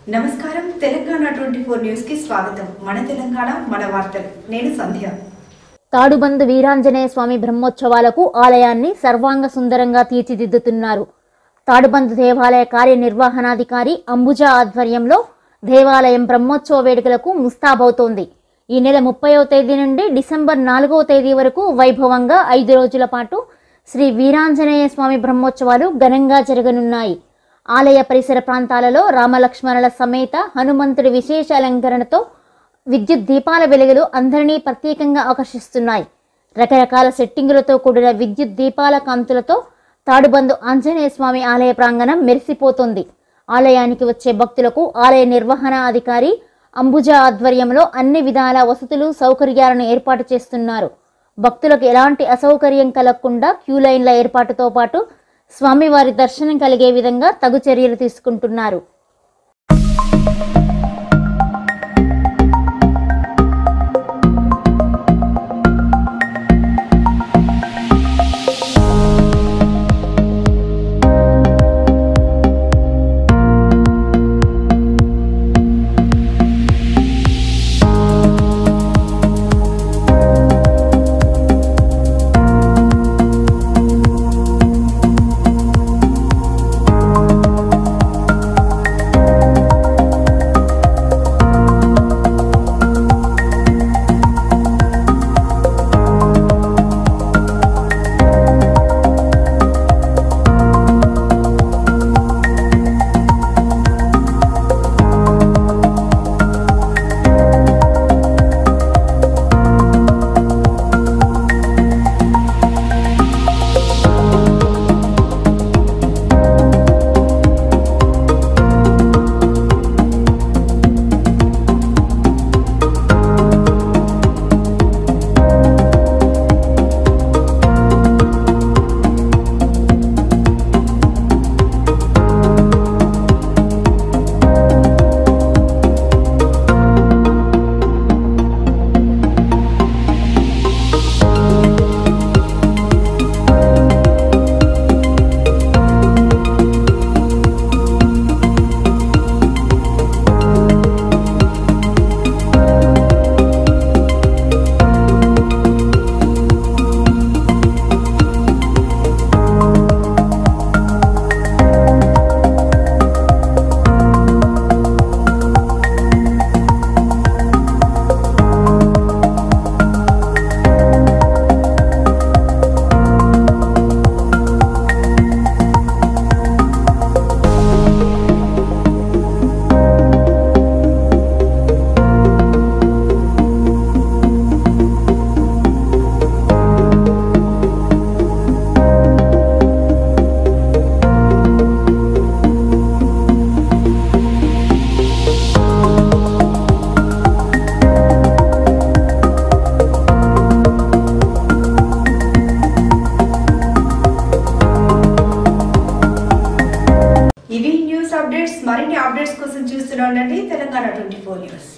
నమస్కారం Telangana twenty four news కి స్వాగతం మన తెలంగాణ మన వార్తలు నేను సంధ్య తాడుబందు వీరాంజనేయ స్వామి బ్రహ్మోత్సవాలకు ఆలయాన్ని సర్వాంగ సుందరంగా తీర్చిదిద్దుతున్నారు తాడుబందు దేవాలయ కార్యనిర్వహణాధికారి అంబుజా ఆధ్వర్యంలో దేవాలయం బ్రహ్మోత్సవ వేడుకలకు ముస్తాబవుతోంది ఈ నెల ముప్పైవ తేదీ నుండి డిసెంబర్ నాలుగవ తేదీ వరకు వైభవంగా ఐదు రోజుల పాటు శ్రీ వీరాంజనేయ స్వామి బ్రహ్మోత్సవాలు ఘనంగా జరగనున్నాయి ఆలయ పరిసర ప్రాంతాలలో రామలక్ష్మణుల సమేత హనుమంతుడి విశేష అలంకరణతో విద్యుత్ దీపాల వెలుగులు అందరినీ ప్రత్యేకంగా ఆకర్షిస్తున్నాయి రకరకాల సెట్టింగులతో కూడిన విద్యుత్ దీపాల కాంతులతో తాడుబందు ఆంజనేయ స్వామి ఆలయ ప్రాంగణం మెరిసిపోతుంది ఆలయానికి వచ్చే భక్తులకు ఆలయ నిర్వహణ అధికారి అంబుజా ఆధ్వర్యంలో అన్ని విధాల వసతులు సౌకర్యాలను ఏర్పాటు చేస్తున్నారు భక్తులకు ఎలాంటి అసౌకర్యం కలగకుండా క్యూ లైన్ల ఏర్పాటుతో పాటు స్వామివారి దర్శనం కలిగే విధంగా తగు చర్యలు తీసుకుంటున్నారు ఇవి న్యూస్ అప్డేట్స్ మరిన్ని అప్డేట్స్ కోసం చూస్తూనే ఉండండి తెలంగాణ ట్వంటీ ఫోర్ న్యూస్